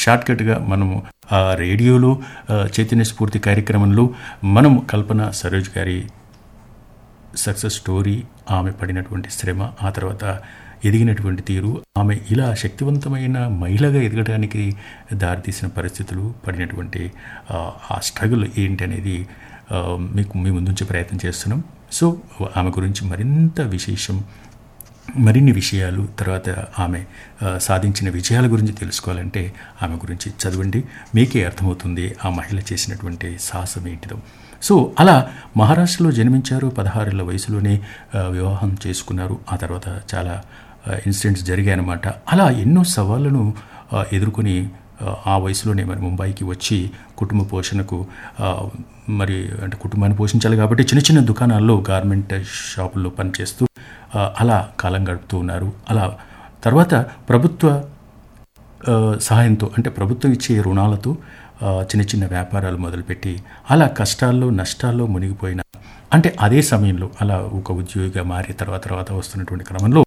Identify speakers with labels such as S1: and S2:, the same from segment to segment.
S1: షార్ట్కట్గా మనము ఆ రేడియోలో ఆ, చైతన్య స్ఫూర్తి కార్యక్రమంలో మనం కల్పన సరోజ్ గారి సక్సెస్ స్టోరీ ఆమె పడినటువంటి శ్రమ ఆ తర్వాత ఎదిగినటువంటి తీరు ఆమె ఇలా శక్తివంతమైన మహిళగా ఎదగడానికి దారితీసిన పరిస్థితులు పడినటువంటి ఆ, ఆ స్ట్రగుల్ ఏంటి అనేది ఆ, మీకు మీ ముందుంచే ప్రయత్నం చేస్తున్నాం సో ఆమె గురించి మరింత విశేషం మరిన్ని విషయాలు తర్వాత ఆమె ఆ, సాధించిన విజయాల గురించి తెలుసుకోవాలంటే ఆమె గురించి చదవండి మీకే అర్థమవుతుంది ఆ మహిళ చేసినటువంటి సాహసం ఏంటిదో సో అలా మహారాష్ట్రలో జన్మించారు పదహారేళ్ల వయసులోనే ఆ, వివాహం చేసుకున్నారు ఆ తర్వాత చాలా ఇన్సిడెంట్స్ జరిగాయి అన్నమాట అలా ఎన్నో సవాళ్ళను ఆ, ఎదుర్కొని ఆ, ఆ వయసులోనే మరి ముంబైకి వచ్చి కుటుంబ పోషణకు ఆ, మరి అంటే కుటుంబాన్ని పోషించాలి కాబట్టి చిన్న చిన్న దుకాణాల్లో గార్మెంట్ షాపుల్లో పనిచేస్తూ ఆ, అలా కాలం గడుపుతూ ఉన్నారు అలా తర్వాత ప్రభుత్వ ఆ, సహాయంతో అంటే ప్రభుత్వం ఇచ్చే రుణాలతో ఆ, చిన్న చిన్న వ్యాపారాలు మొదలుపెట్టి అలా కష్టాల్లో నష్టాల్లో మునిగిపోయిన అంటే అదే సమయంలో అలా ఒక ఉద్యోగిగా మారి తర్వాత తర్వాత వస్తున్నటువంటి క్రమంలో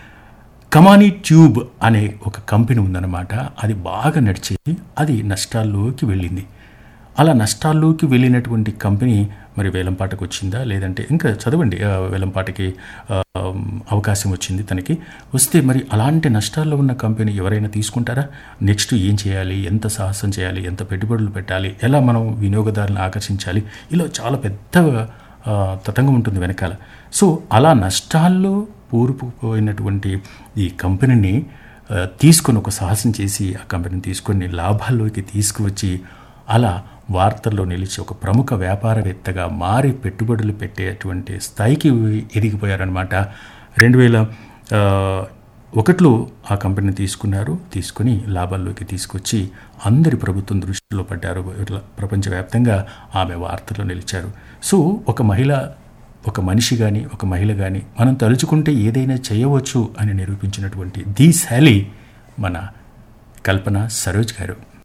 S1: కమానీ ట్యూబ్ అనే ఒక కంపెనీ ఉందన్నమాట అది బాగా నడిచేది అది నష్టాల్లోకి వెళ్ళింది అలా నష్టాల్లోకి వెళ్ళినటువంటి కంపెనీ మరి వేలంపాటకు వచ్చిందా లేదంటే ఇంకా చదవండి ఆ, వేలంపాటకి ఆ, అవకాశం వచ్చింది తనకి వస్తే మరి అలాంటి నష్టాల్లో ఉన్న కంపెనీ ఎవరైనా తీసుకుంటారా నెక్స్ట్ ఏం చేయాలి ఎంత సాహసం చేయాలి ఎంత పెట్టుబడులు పెట్టాలి ఎలా మనం వినియోగదారులను ఆకర్షించాలి ఇలా చాలా పెద్ద ఆ, తతంగం ఉంటుంది వెనకాల సో అలా నష్టాల్లో పూరుకుపోయినటువంటి ఈ కంపెనీని ఆ, తీసుకొని ఒక సాహసం చేసి ఆ కంపెనీని తీసుకొని లాభాల్లోకి తీసుకువచ్చి అలా వార్తల్లో నిలిచి ఒక ప్రముఖ వ్యాపారవేత్తగా మారి పెట్టుబడులు పెట్టేటువంటి స్థాయికి ఎదిగిపోయారనమాట రెండు వేల ఆ, ఒకటిలో ఆ కంపెనీని తీసుకున్నారు తీసుకొని లాభాల్లోకి తీసుకొచ్చి అందరి ప్రభుత్వం దృష్టిలో పడ్డారు ఇట్లా ప్రపంచవ్యాప్తంగా ఆమె వార్తల్లో నిలిచారు సో ఒక మహిళ ఒక మనిషి కానీ ఒక మహిళ కానీ మనం తలుచుకుంటే ఏదైనా చేయవచ్చు అని నిరూపించినటువంటి ది శాలీ మన కల్పన సరోజ్ గారు